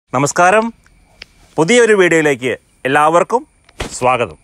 നമസ്കാരം പുതിയൊരു വീഡിയോയിലേക്ക് എല്ലാവർക്കും സ്വാഗതം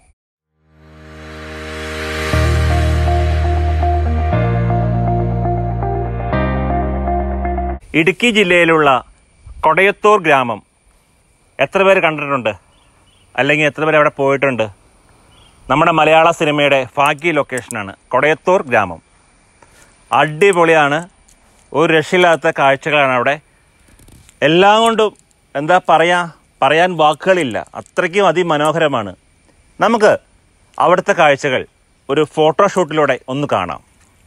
ഇടുക്കി ജില്ലയിലുള്ള കൊടയത്തൂർ ഗ്രാമം എത്ര പേര് കണ്ടിട്ടുണ്ട് അല്ലെങ്കിൽ എത്ര പേര് അവിടെ പോയിട്ടുണ്ട് നമ്മുടെ മലയാള സിനിമയുടെ ഭാഗ്യ ലൊക്കേഷനാണ് കൊടയത്തൂർ ഗ്രാമം അടിപൊളിയാണ് ഒരു രക്ഷയില്ലാത്ത കാഴ്ചകളാണ് അവിടെ എല്ലാം കൊണ്ടും എന്താ പറയാ പറയാൻ വാക്കുകളില്ല അത്രയ്ക്കും അതിമനോഹരമാണ് നമുക്ക് അവിടുത്തെ കാഴ്ചകൾ ഒരു ഫോട്ടോഷൂട്ടിലൂടെ ഒന്ന് കാണാം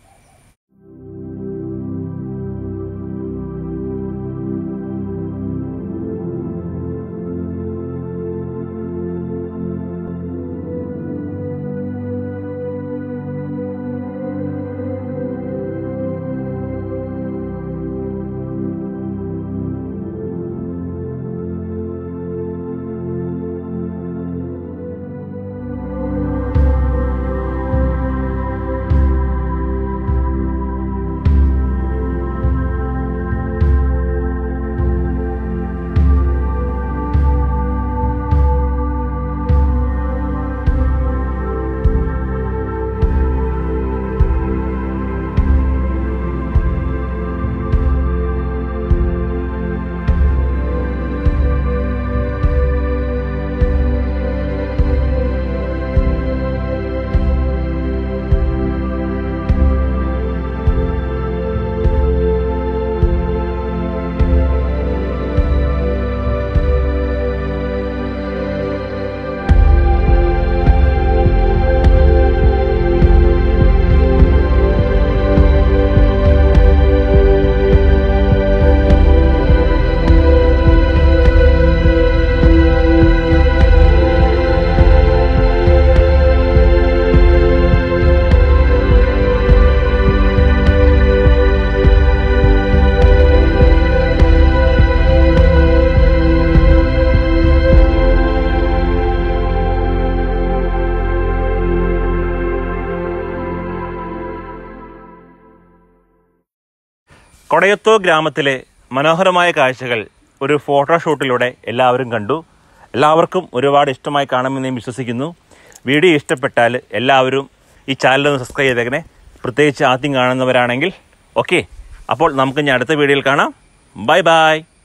കൊടയത്തൂർ ഗ്രാമത്തിലെ മനോഹരമായ കാഴ്ചകൾ ഒരു ഫോട്ടോഷൂട്ടിലൂടെ എല്ലാവരും കണ്ടു എല്ലാവർക്കും ഒരുപാട് ഇഷ്ടമായി കാണുമെന്ന് ഞാൻ വിശ്വസിക്കുന്നു വീഡിയോ ഇഷ്ടപ്പെട്ടാൽ എല്ലാവരും ഈ ചാനൽ ഒന്ന് സബ്സ്ക്രൈബ് ചെയ്തേക്കണേ പ്രത്യേകിച്ച് ആദ്യം കാണുന്നവരാണെങ്കിൽ ഓക്കെ അപ്പോൾ നമുക്ക് ഇനി അടുത്ത വീഡിയോയിൽ കാണാം ബൈ ബൈ